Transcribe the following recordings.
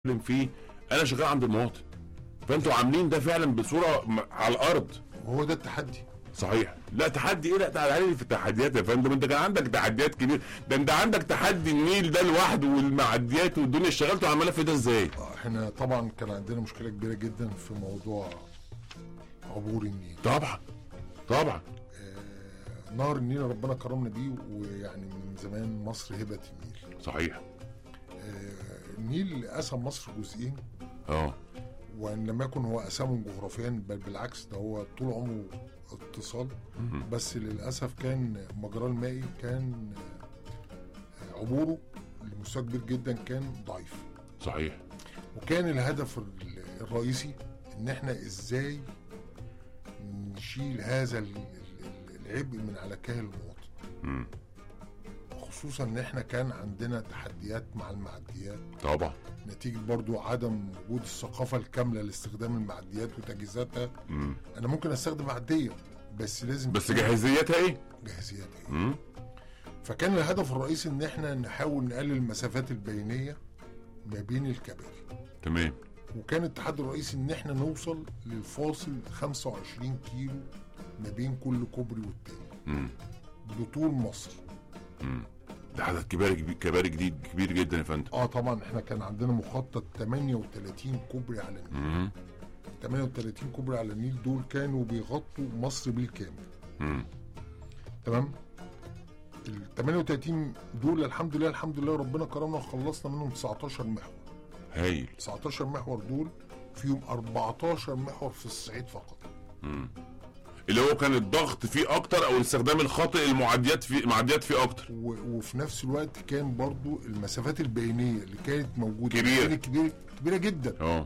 بتكلم فيه انا شغال عند المواطن فانتوا عاملين ده فعلا بصوره م- على الارض وهو ده التحدي صحيح لا تحدي ايه لا تعالى لي في التحديات يا فندم انت كان عندك تحديات كبيره ده انت عندك تحدي النيل ده لوحده والمعديات والدنيا اشتغلتوا على الملف ده ازاي احنا طبعا كان عندنا مشكله كبيره جدا في موضوع عبور النيل طبعا طبعا آه، نهر النيل ربنا كرمنا بيه ويعني من زمان مصر هبه النيل صحيح آه، النيل قسم مصر جزئين اه وان لم يكن هو قسمهم جغرافيا بل بالعكس ده هو طول عمره اتصال بس للاسف كان مجراه المائي كان آه، عبوره لمستوى كبير جدا كان ضعيف صحيح وكان الهدف ال- الرئيسي ان احنا ازاي نشيل هذا ال- ال- العبء من على كاهل المواطن مم. خصوصا ان احنا كان عندنا تحديات مع المعديات طبعا نتيجة برضو عدم وجود الثقافة الكاملة لاستخدام المعديات وتجهيزاتها مم. انا ممكن استخدم معدية بس لازم بس تكون جاهزيتها ايه جاهزيتها إيه؟ مم. فكان الهدف الرئيسي ان احنا نحاول نقلل المسافات البينية ما بين الكباري تمام وكان التحدي الرئيسي ان احنا نوصل للفاصل 25 كيلو ما بين كل كوبري والتاني مم. بطول مصر مم. ده عدد كبار كبار جديد كبير جدا يا فندم اه طبعا احنا كان عندنا مخطط 38 كوبري على النيل مم. 38 كوبري على النيل دول كانوا بيغطوا مصر بالكامل مم. تمام ال 38 دول الحمد لله الحمد لله ربنا كرمنا وخلصنا منهم 19 محور هايل 19 محور دول فيهم 14 محور في الصعيد فقط مم. اللي هو كان الضغط فيه اكتر او الاستخدام الخاطئ المعديات فيه المعديات فيه اكتر و- وفي نفس الوقت كان برضو المسافات البينيه اللي كانت موجوده كبيرة. كانت كبيره كبيره جدا اه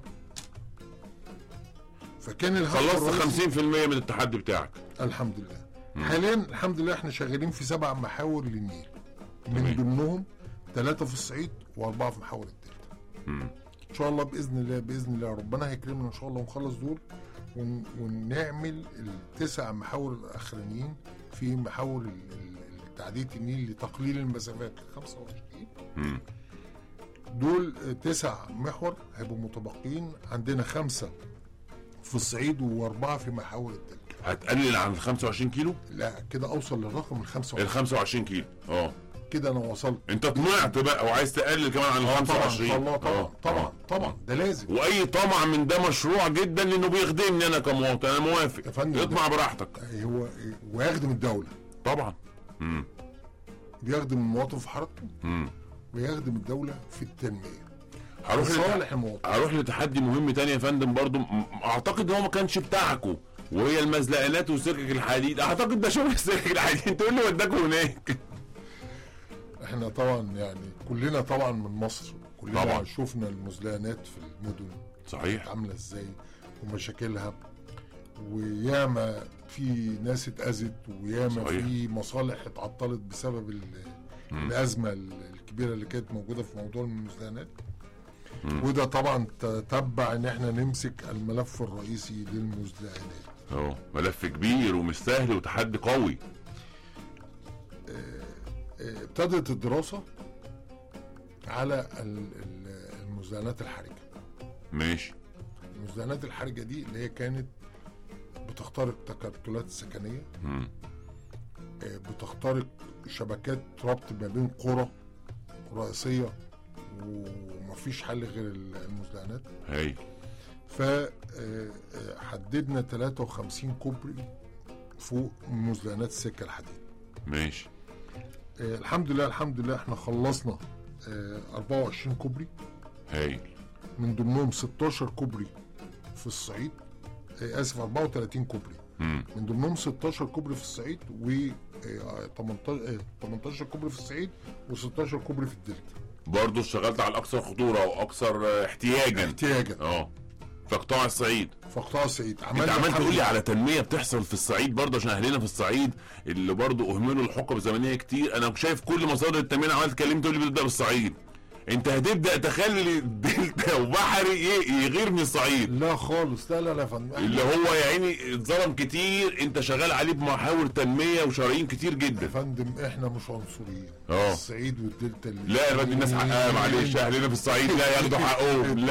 فكان الهدف خلصت الرئيسي- 50% من التحدي بتاعك الحمد لله حاليا الحمد لله احنا شغالين في سبع محاور للنيل من تمام. ضمنهم ثلاثه في الصعيد واربعه في محاور الدلتا مم. ان شاء الله باذن الله باذن الله ربنا هيكرمنا ان شاء الله ونخلص دول ون ونعمل التسع محاور الاخرانيين في محاور ال- ال- تعديه النيل لتقليل المسافات ل 25 مم. دول تسع محور هيبقوا متبقيين عندنا خمسة في الصعيد واربعة في محاور الدلتا هتقلل عن ال 25 كيلو لا كده اوصل للرقم ال ال 25 25 كيلو اه كده انا وصلت انت طمعت بقى وعايز تقلل كمان عن ال طبعا ان 25 شاء الله طبعا آه. طبعا آه. طبعا ده لازم واي طمع من ده مشروع جدا لانه بيخدمني انا كمواطن انا موافق يا فندم اطمع براحتك هو ويخدم الدولة طبعا مم. بيخدم المواطن في حركته مم. ويخدم الدولة في التنمية هروح لصالح لتح... المواطن هروح لتحدي مهم تاني يا فندم برضو م- اعتقد ان هو ما كانش بتاعكم وهي المزلقانات وسكك الحديد اعتقد ده شبه سكك الحديد تقول لي وداكوا هناك احنا طبعا يعني كلنا طبعا من مصر كلنا طبعا. طبعا. شفنا المزلقانات في المدن صحيح عاملة ازاي ومشاكلها وياما في ناس اتأذت وياما صحيح. في مصالح اتعطلت بسبب ال- مم. الأزمة الكبيرة اللي كانت موجودة في موضوع المزلقانات مم. وده طبعا تتبع ان احنا نمسك الملف الرئيسي للمزلقانات اه ملف كبير ومش سهل وتحدي قوي اه، ابتدت الدراسة على ال- ال- المزلقانات الحرجة ماشي المزدانات الحرجة دي اللي هي كانت بتخترق تكتلات سكنية مم. آه، بتخترق شبكات ربط ما بين قرى رئيسية ومفيش حل غير المزدانات هاي فحددنا 53 كوبري فوق مزدانات السكة الحديد ماشي آه، الحمد لله الحمد لله احنا خلصنا آه، 24 كوبري هايل من ضمنهم 16 كوبري في الصعيد آه، اسف 34 كوبري مم. من ضمنهم 16 كوبري في الصعيد و آه، 18 آه، 18 كوبري في الصعيد و16 كوبري في الدلتا برضه اشتغلت على الاكثر خطوره واكثر آه، احتياجا احتياجا اه في قطاع الصعيد في قطاع الصعيد انت عملنا عمال الحمد تقول لي لله. على تنميه بتحصل في الصعيد برضه عشان اهلنا في الصعيد اللي برضه اهملوا الحقب الزمنيه كتير انا شايف كل مصادر التنميه اللي عمال تكلمني تقول لي بتبدا بالصعيد انت هتبدا تخلي الدلتا وبحري ايه يغير من الصعيد لا خالص لا لا لا يا فندم اللي هو يا عيني اتظلم كتير انت شغال عليه بمحاور تنميه وشرايين كتير يا جدا فندم احنا مش عنصريين اه. الصعيد والدلتا اللي لا يا فندم الناس حقها معلش اهلنا في الصعيد لا ياخدوا حقهم لا